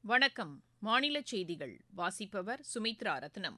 வணக்கம் மாநில செய்திகள் வாசிப்பவர் சுமித்ரா ரத்னம்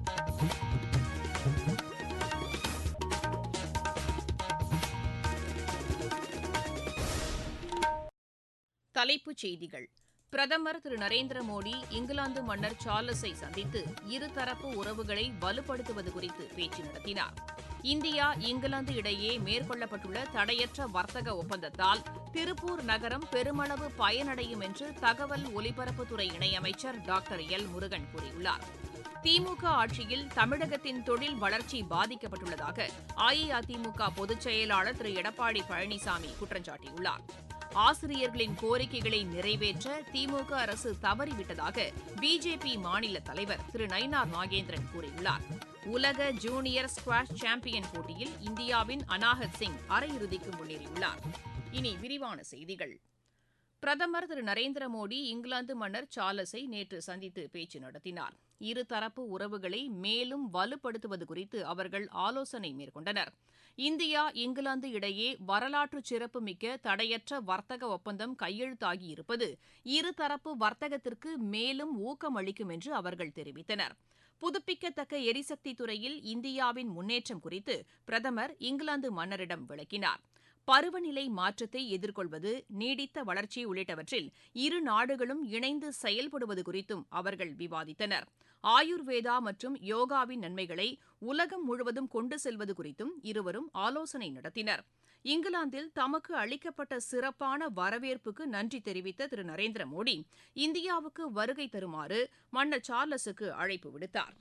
தலைப்புச் செய்திகள் பிரதமர் திரு நரேந்திர மோடி இங்கிலாந்து மன்னர் சார்லஸை சந்தித்து இருதரப்பு உறவுகளை வலுப்படுத்துவது குறித்து பேச்சு நடத்தினார் இந்தியா இங்கிலாந்து இடையே மேற்கொள்ளப்பட்டுள்ள தடையற்ற வர்த்தக ஒப்பந்தத்தால் திருப்பூர் நகரம் பெருமளவு பயனடையும் என்று தகவல் ஒலிபரப்புத்துறை இணையமைச்சர் டாக்டர் எல் முருகன் கூறியுள்ளார் திமுக ஆட்சியில் தமிழகத்தின் தொழில் வளர்ச்சி பாதிக்கப்பட்டுள்ளதாக அஇஅதிமுக பொதுச் செயலாளர் திரு எடப்பாடி பழனிசாமி குற்றம் சாட்டியுள்ளார் ஆசிரியர்களின் கோரிக்கைகளை நிறைவேற்ற திமுக அரசு தவறிவிட்டதாக பிஜேபி மாநில தலைவர் திரு நயினார் நாகேந்திரன் கூறியுள்ளார் உலக ஜூனியர் ஸ்குவாஷ் சாம்பியன் போட்டியில் இந்தியாவின் அனாஹத் சிங் அரையிறுதிக்கு முன்னேறியுள்ளார் இனி விரிவான செய்திகள் பிரதமர் திரு நரேந்திர மோடி இங்கிலாந்து மன்னர் சார்லஸை நேற்று சந்தித்து பேச்சு நடத்தினார் இருதரப்பு உறவுகளை மேலும் வலுப்படுத்துவது குறித்து அவர்கள் ஆலோசனை மேற்கொண்டனர் இந்தியா இங்கிலாந்து இடையே வரலாற்று சிறப்புமிக்க தடையற்ற வர்த்தக ஒப்பந்தம் கையெழுத்தாகி இருப்பது இருதரப்பு வர்த்தகத்திற்கு மேலும் ஊக்கம் அளிக்கும் என்று அவர்கள் தெரிவித்தனர் புதுப்பிக்கத்தக்க எரிசக்தி துறையில் இந்தியாவின் முன்னேற்றம் குறித்து பிரதமர் இங்கிலாந்து மன்னரிடம் விளக்கினார் பருவநிலை மாற்றத்தை எதிர்கொள்வது நீடித்த வளர்ச்சி உள்ளிட்டவற்றில் இரு நாடுகளும் இணைந்து செயல்படுவது குறித்தும் அவர்கள் விவாதித்தனர் ஆயுர்வேதா மற்றும் யோகாவின் நன்மைகளை உலகம் முழுவதும் கொண்டு செல்வது குறித்தும் இருவரும் ஆலோசனை நடத்தினர் இங்கிலாந்தில் தமக்கு அளிக்கப்பட்ட சிறப்பான வரவேற்புக்கு நன்றி தெரிவித்த திரு நரேந்திர மோடி இந்தியாவுக்கு வருகை தருமாறு மன்னர் சார்லஸுக்கு அழைப்பு விடுத்தார்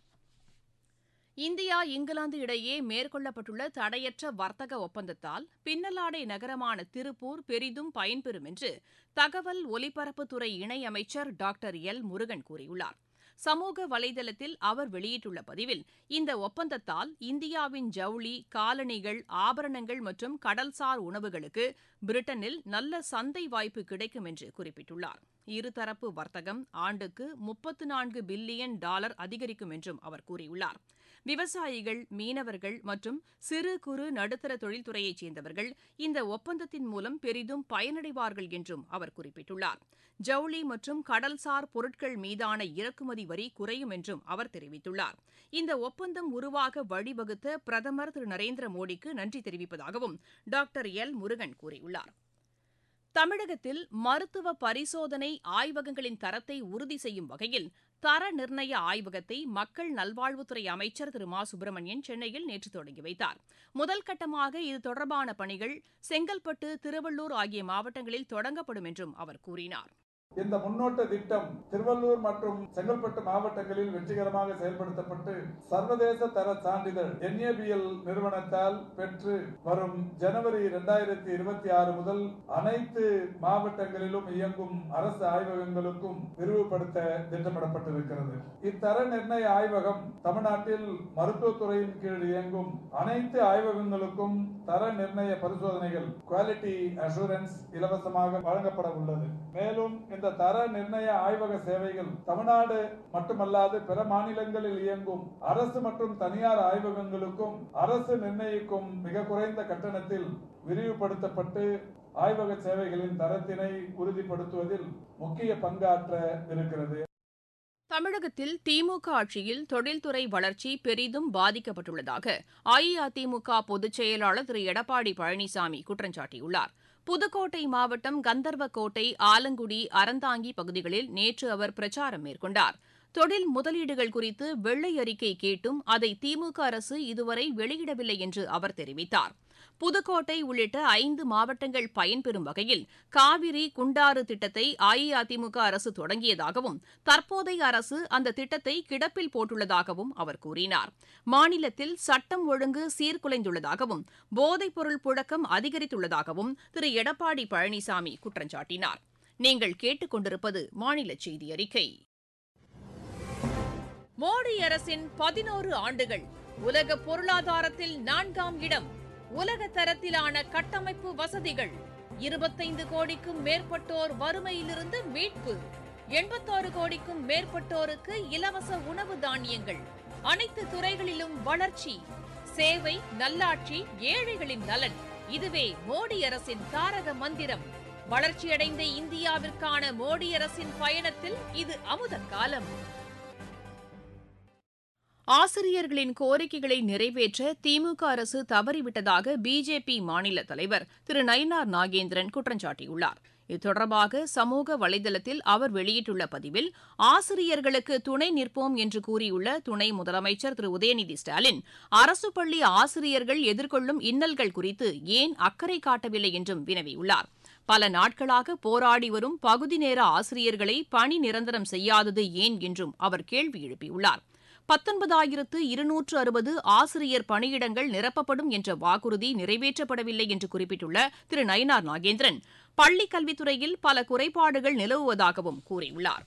இந்தியா இங்கிலாந்து இடையே மேற்கொள்ளப்பட்டுள்ள தடையற்ற வர்த்தக ஒப்பந்தத்தால் பின்னலாடை நகரமான திருப்பூர் பெரிதும் பயன்பெறும் என்று தகவல் ஒலிபரப்புத்துறை இணையமைச்சர் டாக்டர் எல் முருகன் கூறியுள்ளார் சமூக வலைதளத்தில் அவர் வெளியிட்டுள்ள பதிவில் இந்த ஒப்பந்தத்தால் இந்தியாவின் ஜவுளி காலணிகள் ஆபரணங்கள் மற்றும் கடல்சார் உணவுகளுக்கு பிரிட்டனில் நல்ல சந்தை வாய்ப்பு கிடைக்கும் என்று குறிப்பிட்டுள்ளார் இருதரப்பு வர்த்தகம் ஆண்டுக்கு முப்பத்து நான்கு பில்லியன் டாலர் அதிகரிக்கும் என்றும் அவர் கூறியுள்ளார் விவசாயிகள் மீனவர்கள் மற்றும் சிறு குறு நடுத்தர தொழில்துறையைச் சேர்ந்தவர்கள் இந்த ஒப்பந்தத்தின் மூலம் பெரிதும் பயனடைவார்கள் என்றும் அவர் குறிப்பிட்டுள்ளார் ஜவுளி மற்றும் கடல்சார் பொருட்கள் மீதான இறக்குமதி வரி குறையும் என்றும் அவர் தெரிவித்துள்ளார் இந்த ஒப்பந்தம் உருவாக வழிவகுத்த பிரதமர் திரு நரேந்திர மோடிக்கு நன்றி தெரிவிப்பதாகவும் டாக்டர் எல் முருகன் கூறியுள்ளார் தமிழகத்தில் மருத்துவ பரிசோதனை ஆய்வகங்களின் தரத்தை உறுதி செய்யும் வகையில் தர நிர்ணய ஆய்வகத்தை மக்கள் நல்வாழ்வுத்துறை அமைச்சர் திரு மா சுப்பிரமணியன் சென்னையில் நேற்று தொடங்கி வைத்தார் முதல் கட்டமாக இது தொடர்பான பணிகள் செங்கல்பட்டு திருவள்ளூர் ஆகிய மாவட்டங்களில் தொடங்கப்படும் என்றும் அவர் கூறினார் இந்த முன்னோட்ட திட்டம் திருவள்ளூர் மற்றும் செங்கல்பட்டு மாவட்டங்களில் வெற்றிகரமாக செயல்படுத்தப்பட்டு சர்வதேச தர சான்றிதழ் என்ஏபிஎல் நிறுவனத்தால் பெற்று வரும் ஜனவரி இரண்டாயிரத்தி இருபத்தி ஆறு முதல் அனைத்து மாவட்டங்களிலும் இயங்கும் அரசு ஆய்வகங்களுக்கும் விரிவுபடுத்த திட்டமிடப்பட்டிருக்கிறது இத்தர நிர்ணய ஆய்வகம் தமிழ்நாட்டில் மருத்துவத்துறையின் கீழ் இயங்கும் அனைத்து ஆய்வகங்களுக்கும் தர நிர்ணய பரிசோதனைகள் குவாலிட்டி அசூரன்ஸ் இலவசமாக வழங்கப்பட உள்ளது மேலும் இந்த தர நிர்ணய ஆய்வக சேவைகள் தமிழ்நாடு மட்டுமல்லாது பிற மாநிலங்களில் இயங்கும் அரசு மற்றும் தனியார் ஆய்வகங்களுக்கும் அரசு நிர்ணயிக்கும் மிக குறைந்த கட்டணத்தில் விரிவுபடுத்தப்பட்டு ஆய்வக சேவைகளின் தரத்தினை உறுதிப்படுத்துவதில் முக்கிய பங்காற்ற இருக்கிறது தமிழகத்தில் திமுக ஆட்சியில் தொழில்துறை வளர்ச்சி பெரிதும் பாதிக்கப்பட்டுள்ளதாக அஇஅதிமுக பொதுச் செயலாளர் திரு எடப்பாடி பழனிசாமி குற்றம் சாட்டியுள்ளார் புதுக்கோட்டை மாவட்டம் கந்தர்வக்கோட்டை ஆலங்குடி அறந்தாங்கி பகுதிகளில் நேற்று அவர் பிரச்சாரம் மேற்கொண்டார் தொழில் முதலீடுகள் குறித்து வெள்ளை அறிக்கை கேட்டும் அதை திமுக அரசு இதுவரை வெளியிடவில்லை என்று அவர் தெரிவித்தார் புதுக்கோட்டை உள்ளிட்ட ஐந்து மாவட்டங்கள் பயன்பெறும் வகையில் காவிரி குண்டாறு திட்டத்தை அஇஅதிமுக அரசு தொடங்கியதாகவும் தற்போதைய அரசு அந்த திட்டத்தை கிடப்பில் போட்டுள்ளதாகவும் அவர் கூறினார் மாநிலத்தில் சட்டம் ஒழுங்கு சீர்குலைந்துள்ளதாகவும் போதைப்பொருள் புழக்கம் அதிகரித்துள்ளதாகவும் திரு எடப்பாடி பழனிசாமி குற்றம் சாட்டினார் நீங்கள் கேட்டுக்கொண்டிருப்பது மாநில செய்தி அறிக்கை மோடி அரசின் பதினோரு ஆண்டுகள் உலக பொருளாதாரத்தில் நான்காம் இடம் உலக தரத்திலான கட்டமைப்பு வசதிகள் இருபத்தைந்து கோடிக்கும் மேற்பட்டோர் வறுமையிலிருந்து மீட்பு எண்பத்தாறு கோடிக்கும் மேற்பட்டோருக்கு இலவச உணவு தானியங்கள் அனைத்து துறைகளிலும் வளர்ச்சி சேவை நல்லாட்சி ஏழைகளின் நலன் இதுவே மோடி அரசின் தாரக மந்திரம் வளர்ச்சியடைந்த இந்தியாவிற்கான மோடி அரசின் பயணத்தில் இது அமுத காலம் ஆசிரியர்களின் கோரிக்கைகளை நிறைவேற்ற திமுக அரசு தவறிவிட்டதாக பிஜேபி மாநில தலைவர் திரு நயினார் நாகேந்திரன் குற்றம் சாட்டியுள்ளார் இது தொடர்பாக சமூக வலைதளத்தில் அவர் வெளியிட்டுள்ள பதிவில் ஆசிரியர்களுக்கு துணை நிற்போம் என்று கூறியுள்ள துணை முதலமைச்சர் திரு உதயநிதி ஸ்டாலின் அரசு பள்ளி ஆசிரியர்கள் எதிர்கொள்ளும் இன்னல்கள் குறித்து ஏன் அக்கறை காட்டவில்லை என்றும் வினவியுள்ளார் பல நாட்களாக போராடி வரும் பகுதி நேர ஆசிரியர்களை பணி நிரந்தரம் செய்யாதது ஏன் என்றும் அவர் கேள்வி எழுப்பியுள்ளார் பத்தொன்பதாயிரத்து இருநூற்று அறுபது ஆசிரியர் பணியிடங்கள் நிரப்பப்படும் என்ற வாக்குறுதி நிறைவேற்றப்படவில்லை என்று குறிப்பிட்டுள்ள திரு நயினார் நாகேந்திரன் பள்ளிக் கல்வித்துறையில் பல குறைபாடுகள் நிலவுவதாகவும் கூறியுள்ளார்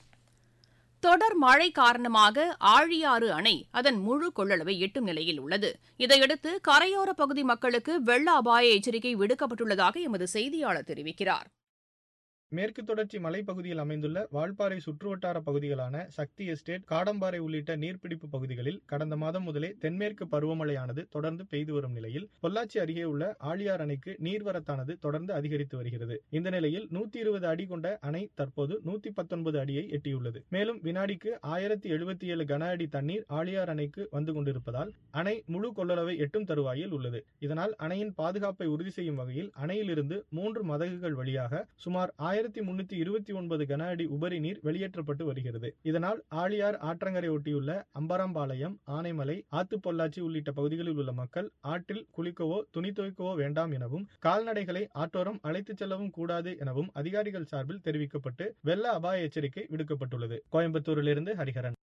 தொடர் மழை காரணமாக ஆழியாறு அணை அதன் முழு கொள்ளளவை எட்டும் நிலையில் உள்ளது இதையடுத்து கரையோர பகுதி மக்களுக்கு வெள்ள அபாய எச்சரிக்கை விடுக்கப்பட்டுள்ளதாக எமது செய்தியாளர் தெரிவிக்கிறார் மேற்கு தொடர்ச்சி மலைப்பகுதியில் அமைந்துள்ள வால்பாறை சுற்றுவட்டார பகுதிகளான சக்தி எஸ்டேட் காடம்பாறை உள்ளிட்ட நீர்பிடிப்பு பகுதிகளில் கடந்த மாதம் முதலே தென்மேற்கு பருவமழையானது தொடர்ந்து பெய்து வரும் நிலையில் பொள்ளாச்சி அருகே உள்ள ஆழியார் அணைக்கு நீர்வரத்தானது தொடர்ந்து அதிகரித்து வருகிறது இந்த நிலையில் நூத்தி இருபது அடி கொண்ட அணை தற்போது நூத்தி பத்தொன்பது அடியை எட்டியுள்ளது மேலும் வினாடிக்கு ஆயிரத்தி எழுபத்தி ஏழு கன அடி தண்ணீர் ஆழியார் அணைக்கு வந்து கொண்டிருப்பதால் அணை முழு கொள்ளளவை எட்டும் தருவாயில் உள்ளது இதனால் அணையின் பாதுகாப்பை உறுதி செய்யும் வகையில் அணையிலிருந்து மூன்று மதகுகள் வழியாக சுமார் ஆயிரத்தி முன்னூத்தி இருபத்தி ஒன்பது கன அடி உபரி நீர் வெளியேற்றப்பட்டு வருகிறது இதனால் ஆழியார் ஆற்றங்கரை ஒட்டியுள்ள அம்பராம்பாளையம் ஆனைமலை ஆத்து பொள்ளாச்சி உள்ளிட்ட பகுதிகளில் உள்ள மக்கள் ஆற்றில் குளிக்கவோ துணி துவைக்கவோ வேண்டாம் எனவும் கால்நடைகளை ஆற்றோரம் அழைத்துச் செல்லவும் கூடாது எனவும் அதிகாரிகள் சார்பில் தெரிவிக்கப்பட்டு வெள்ள அபாய எச்சரிக்கை விடுக்கப்பட்டுள்ளது கோயம்புத்தூரிலிருந்து ஹரிஹரன்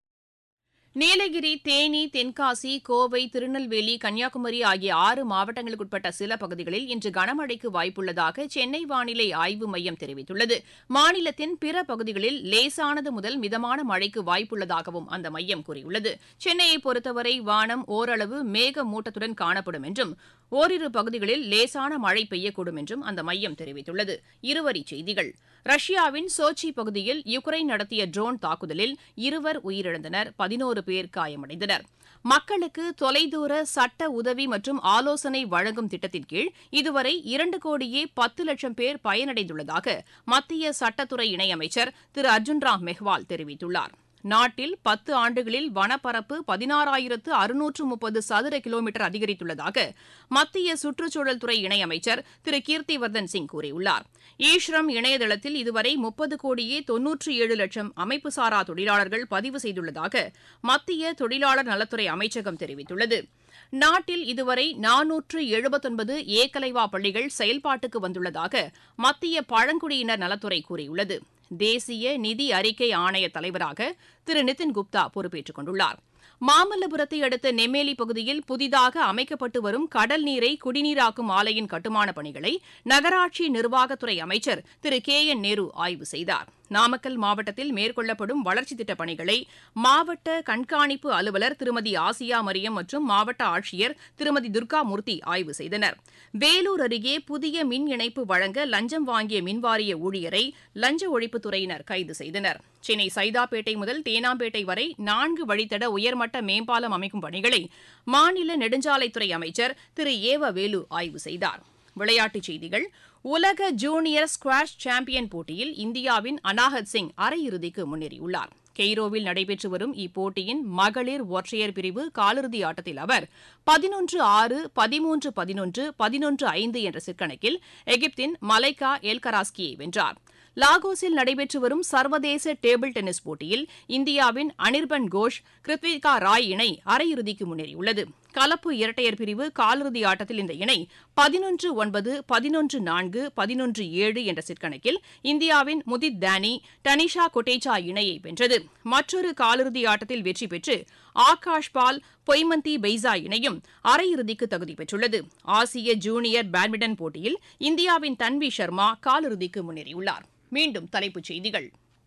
நீலகிரி தேனி தென்காசி கோவை திருநெல்வேலி கன்னியாகுமரி ஆகிய ஆறு மாவட்டங்களுக்குட்பட்ட சில பகுதிகளில் இன்று கனமழைக்கு வாய்ப்புள்ளதாக சென்னை வானிலை ஆய்வு மையம் தெரிவித்துள்ளது மாநிலத்தின் பிற பகுதிகளில் லேசானது முதல் மிதமான மழைக்கு வாய்ப்புள்ளதாகவும் அந்த மையம் கூறியுள்ளது சென்னையை பொறுத்தவரை வானம் ஓரளவு மேகமூட்டத்துடன் காணப்படும் என்றும் ஓரிரு பகுதிகளில் லேசான மழை பெய்யக்கூடும் என்றும் அந்த மையம் தெரிவித்துள்ளது இருவரிச் செய்திகள் ரஷ்யாவின் சோச்சி பகுதியில் யுக்ரைன் நடத்திய ட்ரோன் தாக்குதலில் இருவர் உயிரிழந்தனர் பதினோரு பேர் காயமடைந்தனர் மக்களுக்கு தொலைதூர சட்ட உதவி மற்றும் ஆலோசனை வழங்கும் திட்டத்தின் கீழ் இதுவரை இரண்டு கோடியே பத்து லட்சம் பேர் பயனடைந்துள்ளதாக மத்திய சட்டத்துறை இணையமைச்சர் திரு அர்ஜுன் ராம் மெஹ்வால் தெரிவித்துள்ளார் நாட்டில் பத்து ஆண்டுகளில் வனப்பரப்பு பதினாறாயிரத்து அறுநூற்று முப்பது சதுர கிலோமீட்டர் அதிகரித்துள்ளதாக மத்திய சுற்றுச்சூழல் துறை இணையமைச்சர் திரு கீர்த்திவர்தன் சிங் கூறியுள்ளார் ஈஸ்ரம் இணையதளத்தில் இதுவரை முப்பது கோடியே தொன்னூற்றி ஏழு லட்சம் அமைப்புசாரா தொழிலாளர்கள் பதிவு செய்துள்ளதாக மத்திய தொழிலாளர் நலத்துறை அமைச்சகம் தெரிவித்துள்ளது நாட்டில் இதுவரை நானூற்று எழுபத்தொன்பது ஏகலைவா பள்ளிகள் செயல்பாட்டுக்கு வந்துள்ளதாக மத்திய பழங்குடியினர் நலத்துறை கூறியுள்ளது தேசிய நிதி அறிக்கை ஆணைய தலைவராக திரு நிதின் குப்தா பொறுப்பேற்றுக் கொண்டுள்ளார் மாமல்லபுரத்தை அடுத்த நெம்மேலி பகுதியில் புதிதாக அமைக்கப்பட்டு வரும் கடல் நீரை குடிநீராக்கும் ஆலையின் கட்டுமானப் பணிகளை நகராட்சி நிர்வாகத்துறை அமைச்சர் திரு கே என் நேரு ஆய்வு செய்தார் நாமக்கல் மாவட்டத்தில் மேற்கொள்ளப்படும் வளர்ச்சித் திட்டப் பணிகளை மாவட்ட கண்காணிப்பு அலுவலர் திருமதி ஆசியா மரியம் மற்றும் மாவட்ட ஆட்சியர் திருமதி துர்காமூர்த்தி ஆய்வு செய்தனர் வேலூர் அருகே புதிய மின் இணைப்பு வழங்க லஞ்சம் வாங்கிய மின்வாரிய ஊழியரை லஞ்ச ஒழிப்புத்துறையினர் கைது செய்தனர் சென்னை சைதாப்பேட்டை முதல் தேனாம்பேட்டை வரை நான்கு வழித்தட உயர்மட்ட மேம்பாலம் அமைக்கும் பணிகளை மாநில நெடுஞ்சாலைத்துறை அமைச்சர் திரு ஏவ வேலு ஆய்வு செய்தார் விளையாட்டுச் செய்திகள் உலக ஜூனியர் ஸ்குவாஷ் சாம்பியன் போட்டியில் இந்தியாவின் அனாஹத் சிங் அரையிறுதிக்கு முன்னேறியுள்ளார் கெய்ரோவில் நடைபெற்று வரும் இப்போட்டியின் மகளிர் ஒற்றையர் பிரிவு காலிறுதி ஆட்டத்தில் அவர் பதினொன்று ஆறு பதிமூன்று பதினொன்று பதினொன்று ஐந்து என்ற சிற்கணக்கில் எகிப்தின் மலைக்கா எல்கராஸ்கியை வென்றார் லாகோஸில் நடைபெற்று வரும் சர்வதேச டேபிள் டென்னிஸ் போட்டியில் இந்தியாவின் அனிர்பன் கோஷ் கிருத்விகா ராய் இணை அரையிறுதிக்கு முன்னேறியுள்ளது கலப்பு இரட்டையர் பிரிவு காலிறுதி ஆட்டத்தில் இந்த இணை பதினொன்று ஒன்பது பதினொன்று நான்கு பதினொன்று ஏழு என்ற சிற்கணக்கில் இந்தியாவின் முதித் தானி டனிஷா கொட்டேச்சா இணையை வென்றது மற்றொரு காலிறுதி ஆட்டத்தில் வெற்றி பெற்று ஆகாஷ் பால் பொய்மந்தி பெய்சா இணையும் அரையிறுதிக்கு தகுதி பெற்றுள்ளது ஆசிய ஜூனியர் பேட்மிண்டன் போட்டியில் இந்தியாவின் தன்வி சர்மா காலிறுதிக்கு முன்னேறியுள்ளார் மீண்டும் தலைப்புச் செய்திகள்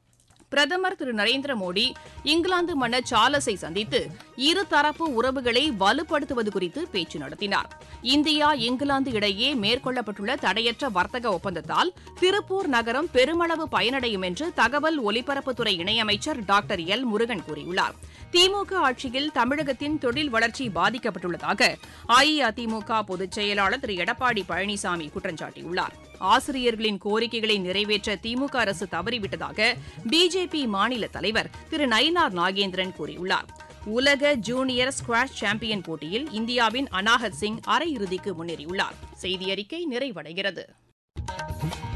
பிரதமர் திரு நரேந்திர மோடி இங்கிலாந்து மன்னர் சார்லஸை சந்தித்து இருதரப்பு உறவுகளை வலுப்படுத்துவது குறித்து பேச்சு நடத்தினார் இந்தியா இங்கிலாந்து இடையே மேற்கொள்ளப்பட்டுள்ள தடையற்ற வர்த்தக ஒப்பந்தத்தால் திருப்பூர் நகரம் பெருமளவு பயனடையும் என்று தகவல் ஒலிபரப்புத்துறை இணையமைச்சர் டாக்டர் எல் முருகன் கூறியுள்ளார் திமுக ஆட்சியில் தமிழகத்தின் தொழில் வளர்ச்சி பாதிக்கப்பட்டுள்ளதாக அஇஅதிமுக பொதுச் செயலாளர் திரு எடப்பாடி பழனிசாமி குற்றம் சாட்டியுள்ளார் ஆசிரியர்களின் கோரிக்கைகளை நிறைவேற்ற திமுக அரசு தவறிவிட்டதாக பிஜேபி மாநில தலைவர் திரு நயினார் நாகேந்திரன் கூறியுள்ளார் உலக ஜூனியர் ஸ்குவாஷ் சாம்பியன் போட்டியில் இந்தியாவின் அனாஹத் சிங் அரையிறுதிக்கு முன்னேறியுள்ளார் செய்தி அறிக்கை நிறைவடைகிறது